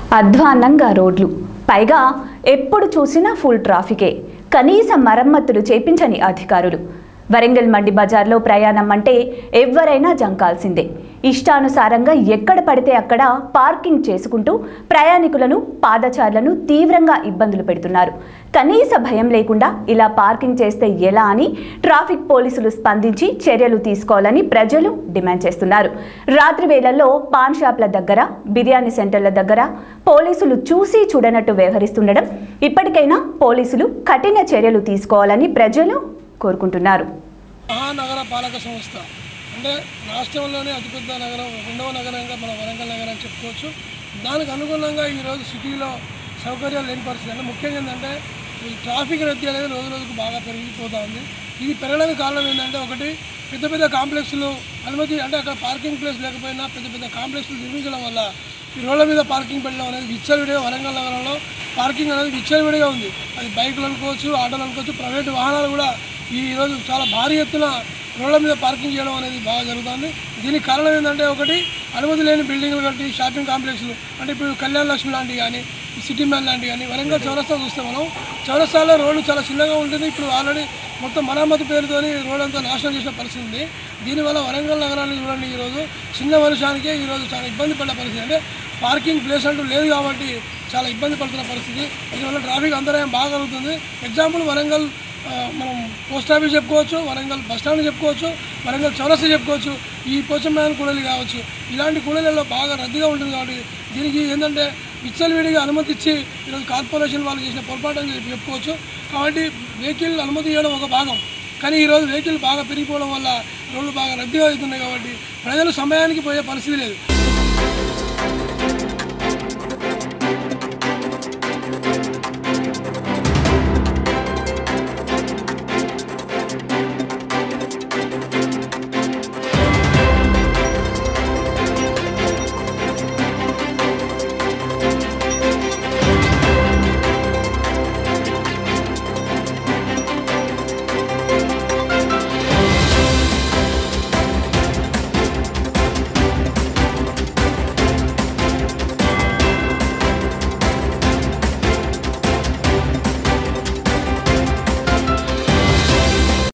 అధ్వాన్నంగా రోడ్లు పైగా ఎప్పుడు చూసినా ఫుల్ ట్రాఫికే కనీస మరమ్మతులు చేపించని అధికారులు వరంగల్ మండి బజార్లో ప్రయాణం అంటే ఎవరైనా జంకాల్సిందే ఇష్టానుసారంగా ఎక్కడ పడితే అక్కడ పార్కింగ్ చేసుకుంటూ ప్రయాణికులను పాదచారులను తీవ్రంగా ఇబ్బందులు పెడుతున్నారు కనీస భయం లేకుండా ఇలా పార్కింగ్ చేస్తే ఎలా అని ట్రాఫిక్ పోలీసులు స్పందించి చర్యలు తీసుకోవాలని ప్రజలు డిమాండ్ చేస్తున్నారు రాత్రి వేళల్లో పాన్ షాప్ల దగ్గర బిర్యానీ సెంటర్ల దగ్గర పోలీసులు చూసి చూడనట్టు వ్యవహరిస్తుండడం ఇప్పటికైనా పోలీసులు కఠిన చర్యలు తీసుకోవాలని ప్రజలు కోరుకుంటున్నారు మహానగర పాలక సంస్థ అంటే రాష్ట్రంలోనే అతిపెద్ద నగరం రెండవ నగరంగా మన వరంగల్ నగరం చెప్పుకోవచ్చు దానికి అనుగుణంగా ఈరోజు సిటీలో సౌకర్యాలు లేని పరిస్థితి అంటే ముఖ్యంగా ఏంటంటే ఈ ట్రాఫిక్ రద్దీ అనేది రోజు రోజుకు బాగా పెరిగిపోతూ ఉంది ఇది పెరగడానికి కారణం ఏంటంటే ఒకటి పెద్ద పెద్ద కాంప్లెక్స్లు అనుమతి అంటే అక్కడ పార్కింగ్ ప్లేస్ లేకపోయినా పెద్ద పెద్ద కాంప్లెక్స్లు నిర్మించడం వల్ల ఈ రోడ్ల మీద పార్కింగ్ పెట్టడం అనేది విచ్చలవిడిగా వరంగల్ నగరంలో పార్కింగ్ అనేది విచ్చలవిడిగా ఉంది అది బైకులు అనుకోవచ్చు ఆటోలు అనుకోవచ్చు ప్రైవేటు వాహనాలు కూడా ఈ రోజు చాలా భారీ ఎత్తున రోడ్ల మీద పార్కింగ్ చేయడం అనేది బాగా జరుగుతుంది దీనికి కారణం ఏంటంటే ఒకటి అనుమతి లేని బిల్డింగ్లు కట్టి షాపింగ్ కాంప్లెక్స్లు అంటే ఇప్పుడు కళ్యాణ లక్ష్మి లాంటివి కానీ సిటీ మ్యాన్ లాంటివి కానీ వరంగల్ చౌరస్తా చూస్తే మనం చౌరస్తాలో రోడ్డు చాలా చిన్నగా ఉంటుంది ఇప్పుడు ఆల్రెడీ మొత్తం మరామతు పేరుతోని రోడ్ అంతా నాశనం చేసిన పరిస్థితి ఉంది దీనివల్ల వరంగల్ నగరాన్ని చూడండి ఈరోజు చిన్న వర్షానికే ఈరోజు చాలా ఇబ్బంది పడ్డ పరిస్థితి అంటే పార్కింగ్ ప్లేస్ అంటూ లేదు కాబట్టి చాలా ఇబ్బంది పడుతున్న పరిస్థితి దీనివల్ల ట్రాఫిక్ అంతరాయం బాగా కలుగుతుంది ఎగ్జాంపుల్ వరంగల్ ఆ, మనం పోస్ట్ ఆఫీస్ చెప్పుకోవచ్చు వరంగల్ బస్ స్టాండ్ చెప్పుకోవచ్చు వరంగల్ చౌరస్తా చెప్పుకోవచ్చు ఈ పోచమ్మాయన కూడలి కావచ్చు ఇలాంటి కూడలిలో బాగా రద్దీగా ఉంటుంది కాబట్టి దీనికి ఏంటంటే విచ్చలవిడిగా అనుమతి ఇచ్చి ఈరోజు కార్పొరేషన్ వాళ్ళు చేసిన పొరపాటు అని చెప్పి చెప్పుకోవచ్చు కాబట్టి వెహికల్ అనుమతి ఇవ్వడం ఒక భాగం కానీ ఈరోజు వెహికల్ బాగా పెరిగిపోవడం వల్ల రోడ్లు బాగా రద్దీగా అవుతున్నాయి కాబట్టి ప్రజలు సమయానికి పోయే పరిస్థితి లేదు